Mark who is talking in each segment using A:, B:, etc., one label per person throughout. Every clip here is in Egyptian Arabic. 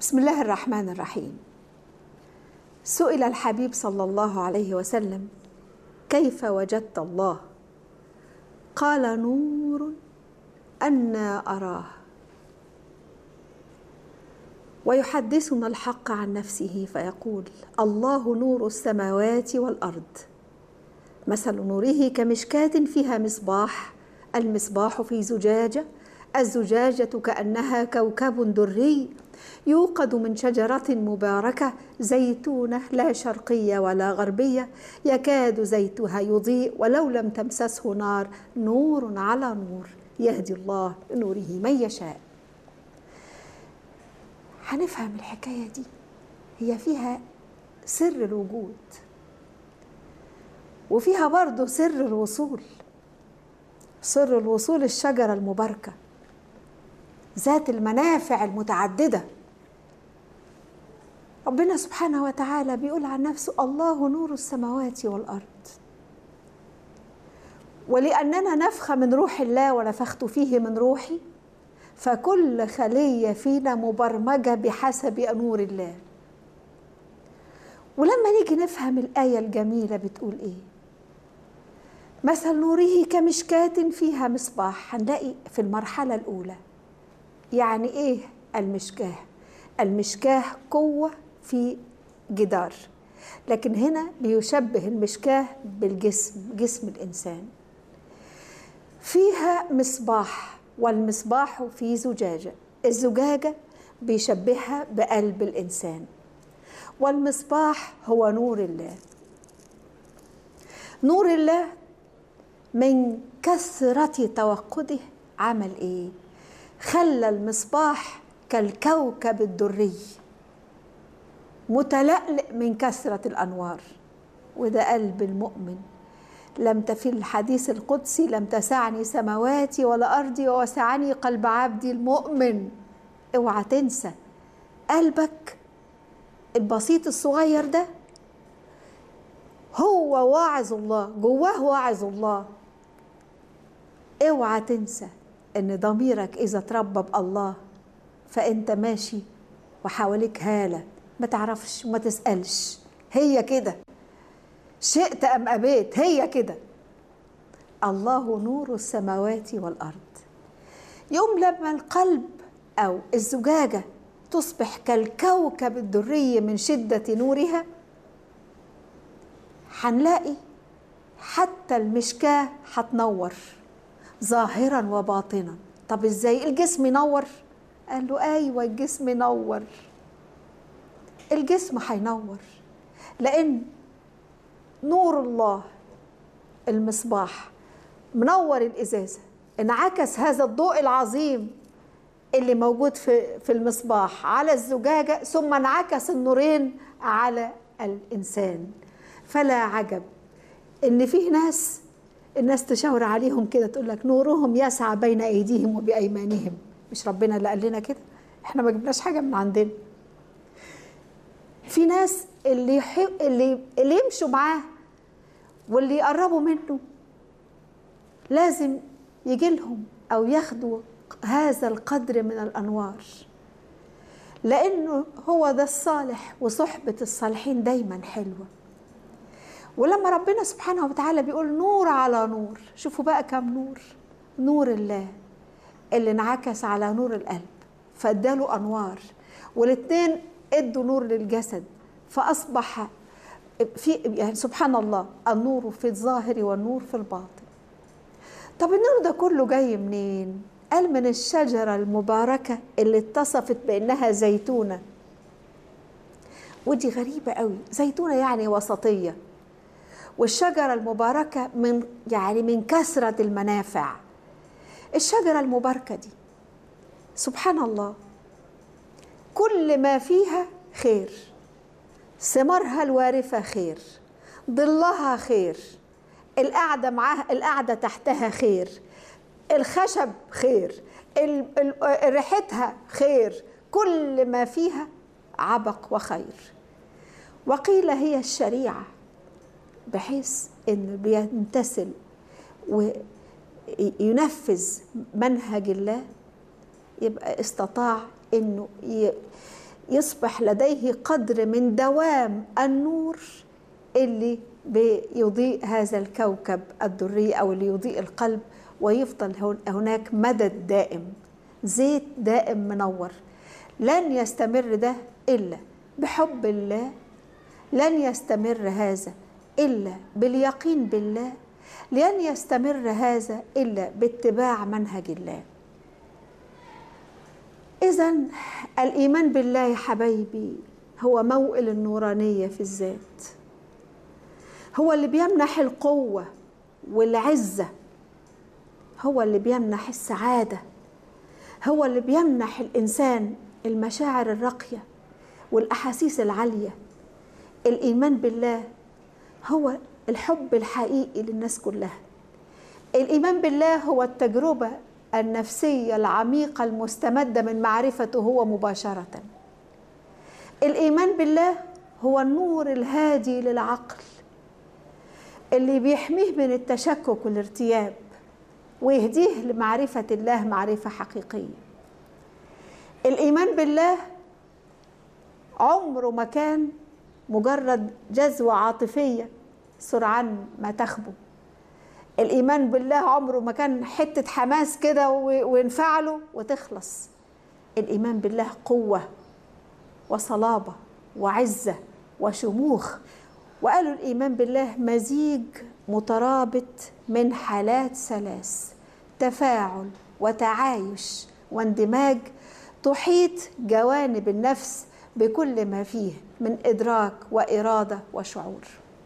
A: بسم الله الرحمن الرحيم سئل الحبيب صلى الله عليه وسلم كيف وجدت الله قال نور أنا أراه ويحدثنا الحق عن نفسه فيقول الله نور السماوات والأرض مثل نوره كمشكاة فيها مصباح المصباح في زجاجة الزجاجة كأنها كوكب دري يوقد من شجرة مباركة زيتونة لا شرقية ولا غربية يكاد زيتها يضيء ولو لم تمسسه نار نور على نور يهدي الله نوره من يشاء هنفهم الحكاية دي هي فيها سر الوجود وفيها برضه سر الوصول سر الوصول الشجرة المباركة ذات المنافع المتعددة ربنا سبحانه وتعالى بيقول عن نفسه الله نور السماوات والأرض ولأننا نفخ من روح الله ونفخت فيه من روحي فكل خلية فينا مبرمجة بحسب نور الله ولما نيجي نفهم الآية الجميلة بتقول إيه مثل نوره كمشكاة فيها مصباح هنلاقي في المرحلة الأولى يعني إيه المشكاه المشكاه قوة في جدار لكن هنا بيشبه المشكاه بالجسم جسم الإنسان فيها مصباح والمصباح في زجاجة الزجاجة بيشبهها بقلب الإنسان والمصباح هو نور الله نور الله من كثرة توقده عمل ايه خلى المصباح كالكوكب الدري متلألئ من كثرة الأنوار وده قلب المؤمن لم في الحديث القدسي لم تسعني سماواتي ولا أرضي ووسعني قلب عبدي المؤمن اوعى تنسى قلبك البسيط الصغير ده هو واعظ الله جواه واعظ الله اوعى تنسى ان ضميرك اذا تربى بالله فانت ماشي وحواليك هاله ما تعرفش وما تسالش هي كده شئت ام ابيت هي كده الله نور السماوات والارض يوم لما القلب او الزجاجه تصبح كالكوكب الدري من شده نورها هنلاقي حتى المشكاه هتنور ظاهرا وباطنا طب ازاي الجسم ينور قال له ايوه الجسم ينور الجسم هينور لان نور الله المصباح منور الازازه انعكس هذا الضوء العظيم اللي موجود في في المصباح على الزجاجه ثم انعكس النورين على الانسان فلا عجب ان فيه ناس الناس تشاور عليهم كده تقول لك نورهم يسعى بين ايديهم وبايمانهم مش ربنا اللي قال لنا كده احنا ما جبناش حاجه من عندنا في ناس اللي يحب اللي اللي يمشوا معاه واللي يقربوا منه لازم يجي لهم او ياخدوا هذا القدر من الانوار لانه هو ده الصالح وصحبه الصالحين دايما حلوه ولما ربنا سبحانه وتعالى بيقول نور على نور شوفوا بقى كم نور نور الله اللي انعكس على نور القلب فاداله انوار والاثنين ادوا نور للجسد فاصبح في يعني سبحان الله النور في الظاهر والنور في الباطن طب النور ده كله جاي منين قال من الشجره المباركه اللي اتصفت بانها زيتونه ودي غريبه قوي زيتونه يعني وسطيه والشجره المباركه من يعني من كثره المنافع الشجره المباركه دي سبحان الله كل ما فيها خير ثمارها الوارفه خير ظلها خير القعده معاها القعده تحتها خير الخشب خير ريحتها خير كل ما فيها عبق وخير وقيل هي الشريعه بحيث انه بيمتثل وينفذ منهج الله يبقى استطاع انه يصبح لديه قدر من دوام النور اللي بيضيء هذا الكوكب الدري او اللي يضيء القلب ويفضل هناك مدد دائم زيت دائم منور لن يستمر ده الا بحب الله لن يستمر هذا الا باليقين بالله لن يستمر هذا الا باتباع منهج الله اذا الايمان بالله يا حبايبي هو موئل النورانيه في الذات هو اللي بيمنح القوه والعزه هو اللي بيمنح السعاده هو اللي بيمنح الانسان المشاعر الراقيه والاحاسيس العاليه الايمان بالله هو الحب الحقيقي للناس كلها الايمان بالله هو التجربه النفسيه العميقه المستمده من معرفته هو مباشره الايمان بالله هو النور الهادي للعقل اللي بيحميه من التشكك والارتياب ويهديه لمعرفه الله معرفه حقيقيه الايمان بالله عمره ما كان مجرد جذوه عاطفيه سرعان ما تخبو الايمان بالله عمره ما كان حته حماس كده وانفعله وتخلص الايمان بالله قوه وصلابه وعزه وشموخ وقالوا الايمان بالله مزيج مترابط من حالات ثلاث تفاعل وتعايش واندماج تحيط جوانب النفس بكل ما فيه من ادراك واراده وشعور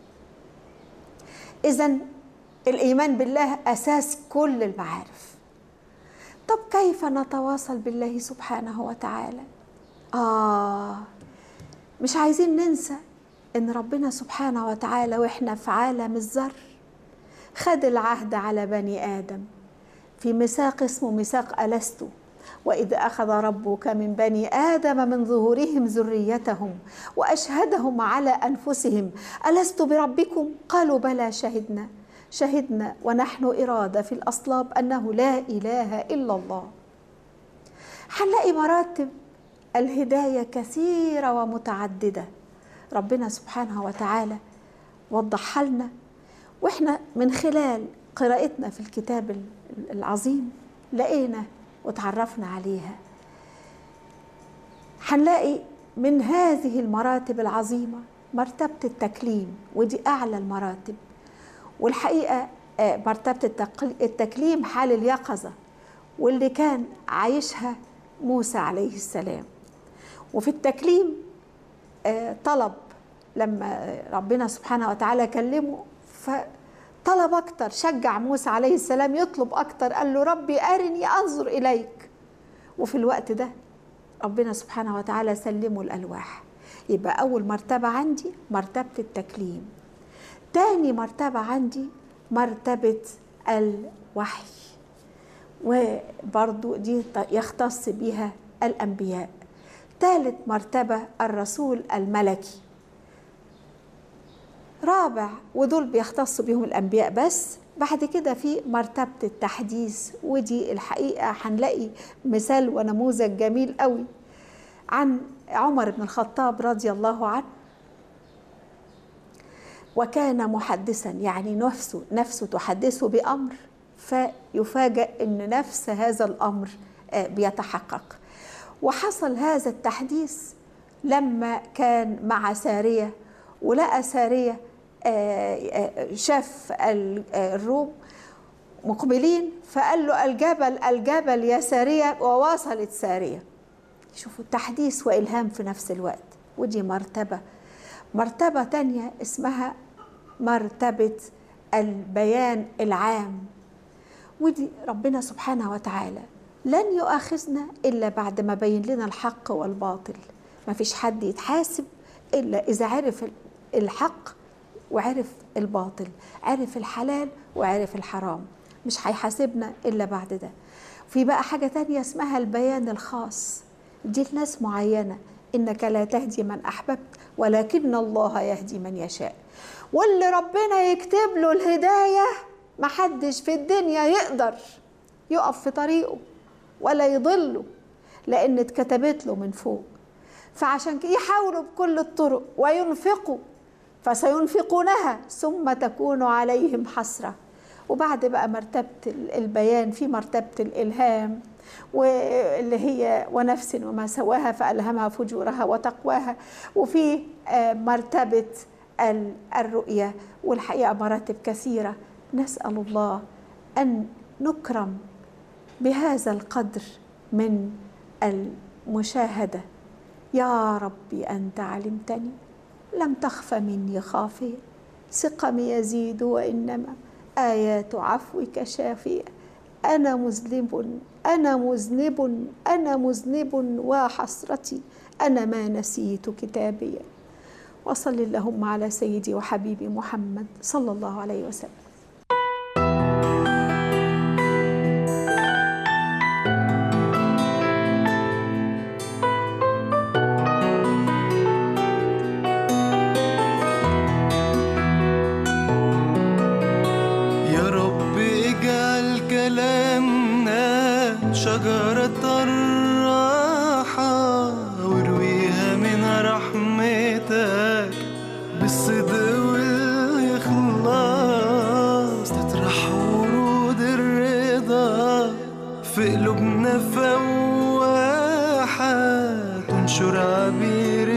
A: اذا الايمان بالله اساس كل المعارف طب كيف نتواصل بالله سبحانه وتعالى اه مش عايزين ننسى ان ربنا سبحانه وتعالى واحنا في عالم الذر خد العهد على بني ادم في ميثاق اسمه ميثاق الستو واذ اخذ ربك من بني ادم من ظهورهم ذريتهم واشهدهم على انفسهم الست بربكم قالوا بلى شهدنا شهدنا ونحن اراده في الاصلاب انه لا اله الا الله هنلاقي مراتب الهدايه كثيره ومتعدده ربنا سبحانه وتعالى وضحها لنا واحنا من خلال قراءتنا في الكتاب العظيم لقينا وتعرفنا عليها هنلاقي من هذه المراتب العظيمة مرتبة التكليم ودي أعلى المراتب والحقيقة مرتبة التكليم حال اليقظة واللي كان عايشها موسى عليه السلام وفي التكليم طلب لما ربنا سبحانه وتعالى كلمه فطلب أكتر شجع موسى عليه السلام يطلب أكتر قال له ربي أرني أنظر إليك وفي الوقت ده ربنا سبحانه وتعالى سلمه الألواح يبقى أول مرتبة عندي مرتبة التكليم تاني مرتبة عندي مرتبة الوحي وبرضو دي يختص بها الأنبياء ثالث مرتبة الرسول الملكي رابع ودول بيختص بهم الأنبياء بس بعد كده في مرتبة التحديث ودي الحقيقة هنلاقي مثال ونموذج جميل قوي عن عمر بن الخطاب رضي الله عنه وكان محدثا يعني نفسه نفسه تحدثه بأمر فيفاجأ أن نفس هذا الأمر بيتحقق وحصل هذا التحديث لما كان مع سارية ولقى سارية شاف الروم مقبلين فقال له الجبل الجبل يا سارية وواصلت سارية شوفوا التحديث وإلهام في نفس الوقت ودي مرتبة مرتبة تانية اسمها مرتبة البيان العام ودي ربنا سبحانه وتعالى لن يؤاخذنا إلا بعد ما بين لنا الحق والباطل ما فيش حد يتحاسب إلا إذا عرف الحق وعرف الباطل عرف الحلال وعرف الحرام مش هيحاسبنا إلا بعد ده في بقى حاجة تانية اسمها البيان الخاص دي لناس معينة إنك لا تهدي من أحببت ولكن الله يهدي من يشاء واللي ربنا يكتب له الهداية محدش في الدنيا يقدر يقف في طريقه ولا يضله لأن اتكتبت له من فوق فعشان كده يحاولوا بكل الطرق وينفقوا فسينفقونها ثم تكون عليهم حسرة وبعد بقى مرتبة البيان في مرتبة الإلهام واللي هي ونفس وما سواها فألهمها فجورها وتقواها وفي مرتبة الرؤية والحقيقة مراتب كثيرة نسأل الله أن نكرم بهذا القدر من المشاهدة يا ربي أنت علمتني لم تخف مني خافية سقمي يزيد وإنما آيات عفوك شافية أنا مذنب أنا مذنب أنا مذنب وحسرتي أنا ما نسيت كتابيا وصل اللهم على سيدي وحبيبي محمد صلى الله عليه وسلم
B: يا رب اجعل كلامنا شجرة الراحة وارويها من رحمتك بالصدق والإخلاص تطرح ورود الرضا في قلوبنا فواحة تنشر عبير